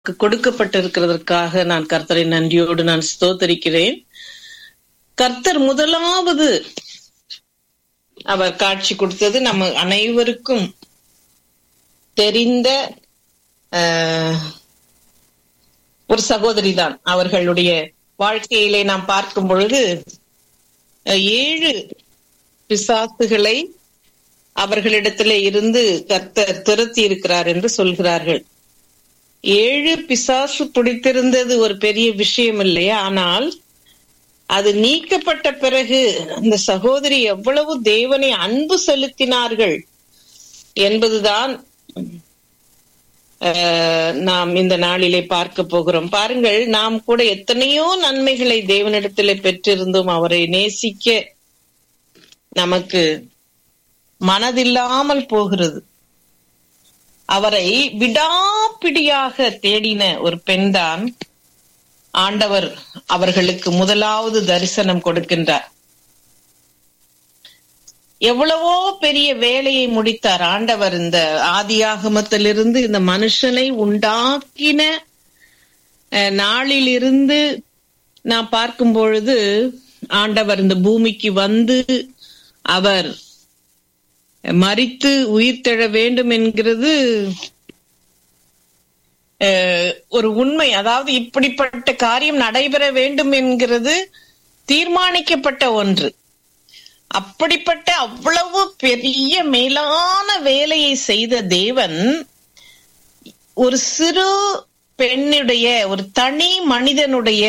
நமக்கு கொடுக்கப்பட்டிருக்கிறதற்காக நான் கர்த்தரை நன்றியோடு நான் ஸ்தோத்தரிக்கிறேன் கர்த்தர் முதலாவது அவர் காட்சி கொடுத்தது நம்ம அனைவருக்கும் தெரிந்த ஆஹ், ஒரு சகோதரி தான் அவர்களுடைய வாழ்க்கையிலே நாம் பார்க்கும் பொழுது அஹ், ஏழு பிசாசுகளை அவர்களிடத்திலே இருந்து கர்த்தர் திரத்தி இருக்கிறார் என்று சொல்கிறார்கள் ஏழு பிசாசு பிடித்திருந்தது ஒரு பெரிய விஷயம் இல்லையா ஆனால் அது நீக்கப்பட்ட பிறகு அந்த சகோதரி எவ்வளவு தேவனை அன்பு செலுத்தினார்கள் என்பதுதான் அஹ், நாம் இந்த நாளிலே பார்க்க போகிறோம் பாருங்கள் நாம் கூட எத்தனையோ நன்மைகளை தேவனிடத்திலே பெற்றிருந்தோம் அவரை நேசிக்க நமக்கு மனதில்லாமல் போகிறது அவரை விடாப்பிடியாக தேடின ஒரு பெண்தான் ஆண்டவர் அவர்களுக்கு முதலாவது தரிசனம் கொடுக்கின்றார் எவ்வளவோ பெரிய வேலையை முடித்தார் ஆண்டவர் இந்த ஆதியாகமத்திலிருந்து இந்த மனுஷனை உண்டாக்கின அஹ், நாளிலிருந்து நான் பார்க்கும் பொழுது ஆண்டவர் இந்த பூமிக்கு வந்து அவர் மரித்து உயிர் தெழ வேண்டும் என்கிறது அஹ், ஒரு உண்மை அதாவது இப்படிப்பட்ட காரியம் நடைபெற வேண்டும் என்கிறது தீர்மானிக்கப்பட்ட ஒன்று அப்படிப்பட்ட அவ்வளவு பெரிய மேலான வேலையை செய்த தேவன் ஒரு சிறு பெண்ணுடைய ஒரு தனி மனிதனுடைய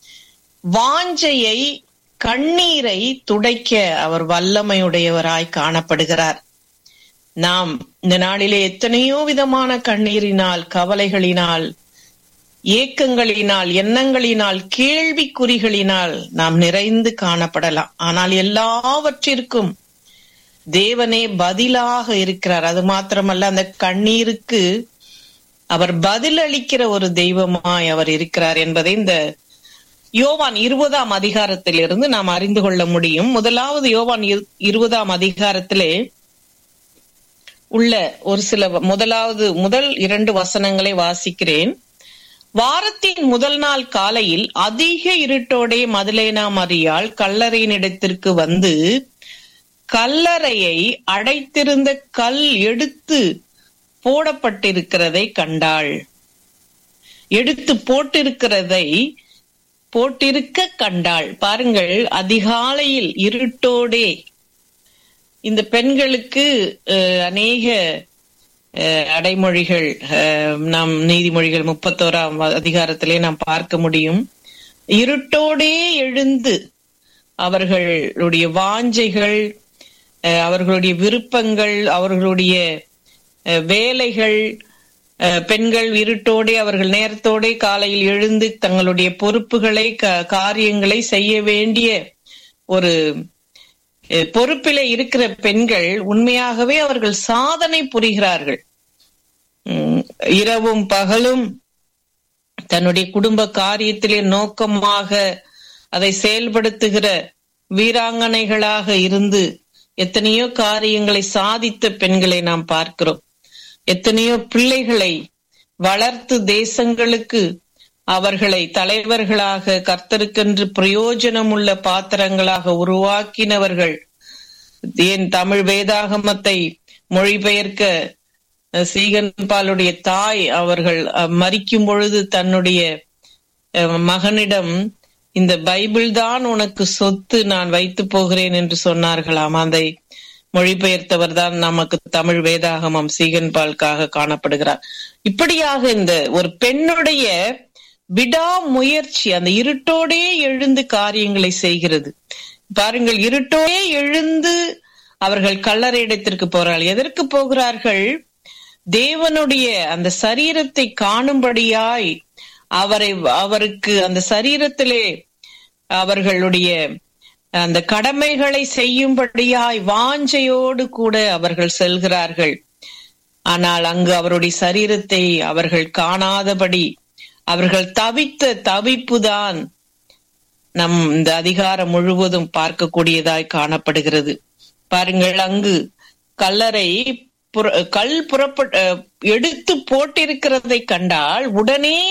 வாஞ்சையை கண்ணீரை துடைக்க அவர் வல்லமையுடையவராய் காணப்படுகிறார் நாம் இந்த நாளிலே எத்தனையோ விதமான கண்ணீரினால் கவலைகளினால் ஏக்கங்களினால் எண்ணங்களினால் கேள்விக்குறிகளினால் நாம் நிறைந்து காணப்படலாம் ஆனால் எல்லாவற்றிற்கும் தேவனே பதிலாக இருக்கிறார் அது மாத்திரமல்ல அந்த கண்ணீருக்கு அவர் பதிலளிக்கிற ஒரு தெய்வமாய் அவர் இருக்கிறார் என்பதை இந்த யோவான் இருபதாம் அதிகாரத்திலிருந்து நாம் அறிந்து கொள்ள முடியும் முதலாவது யோவான் இரு- இருபதாம் அதிகாரத்திலே உள்ள ஒரு சில வ- முதலாவது முதல் இரண்டு வசனங்களை வாசிக்கிறேன் வாரத்தின் முதல் நாள் காலையில் அதிக இருட்டோடே மதுலேனா மரியாள் கல்லறையினிடத்திற்கு வந்து கல்லறையை அடைத்திருந்த கல் எடுத்து போடப்பட்டிருக்கிறதை கண்டாள் எடுத்து போட்டிருக்கிறதை போட்டிருக்க கண்டாள் பாருங்கள் அதிகாலையில் இருட்டோடே இந்த பெண்களுக்கு அஹ், அநேக அஹ், அடைமொழிகள் அஹ், நாம் நீதிமொழிகள் முப்பத்தோராம் அதிகாரத்திலே நாம் பார்க்க முடியும் இருட்டோடே எழுந்து அவர்களுடைய வாஞ்சைகள் அஹ், அவர்களுடைய விருப்பங்கள் அவர்களுடைய அஹ், வேலைகள் அஹ், பெண்கள் இருட்டோடே அவர்கள் நேரத்தோடே காலையில் எழுந்து தங்களுடைய பொறுப்புகளை க- காரியங்களை செய்ய வேண்டிய ஒரு அஹ், பொறுப்பிலே இருக்கிற பெண்கள் உண்மையாகவே அவர்கள் சாதனை புரிகிறார்கள் உம், இரவும் பகலும் தன்னுடைய குடும்ப காரியத்திலே நோக்கமாக அதை செயல்படுத்துகிற வீராங்கனைகளாக இருந்து எத்தனையோ காரியங்களை சாதித்த பெண்களை நாம் பார்க்கிறோம் எத்தனையோ பிள்ளைகளை வளர்த்து தேசங்களுக்கு அவர்களை தலைவர்களாக கர்த்தருக்கென்று பிரயோஜனமுள்ள பாத்திரங்களாக உருவாக்கினவர்கள் ஏன் தமிழ் வேதாகமத்தை மொழிபெயர்க்க அஹ், சீகன்பாலுடைய தாய் அவர்கள் அஹ், மரிக்கும் பொழுது தன்னுடைய அஹ், மகனிடம் இந்த பைபிள் தான் உனக்கு சொத்து நான் வைத்து போகிறேன் என்று சொன்னார்களாம் அதை மொழிபெயர்த்தவர் தான் நமக்கு தமிழ் வேதாகமம் சீகன்பாலுக்காக காணப்படுகிறார் இப்படியாக இந்த ஒரு பெண்ணுடைய விடாமுயற்சி அந்த இருட்டோடே எழுந்து காரியங்களை செய்கிறது பாருங்கள் இருட்டோடே எழுந்து அவர்கள் கல்லறை இடத்திற்கு போறார்கள் எதற்கு போகிறார்கள் தேவனுடைய அந்த சரீரத்தை காணும்படியாய் அவரை அவருக்கு அந்த சரீரத்திலே அவர்களுடைய அந்த கடமைகளை செய்யும்படியாய் வாஞ்சையோடு கூட அவர்கள் செல்கிறார்கள் ஆனால் அங்கு அவருடைய சரீரத்தை அவர்கள் காணாதபடி அவர்கள் தவித்த தவிப்புதான் நம் இந்த அதிகாரம் முழுவதும் பார்க்கக்கூடியதாய் காணப்படுகிறது பாருங்கள் அங்கு கல்லறை புற- கல் புறப்ப அஹ், எடுத்து போட்டிருக்கிறதை கண்டால் உடனே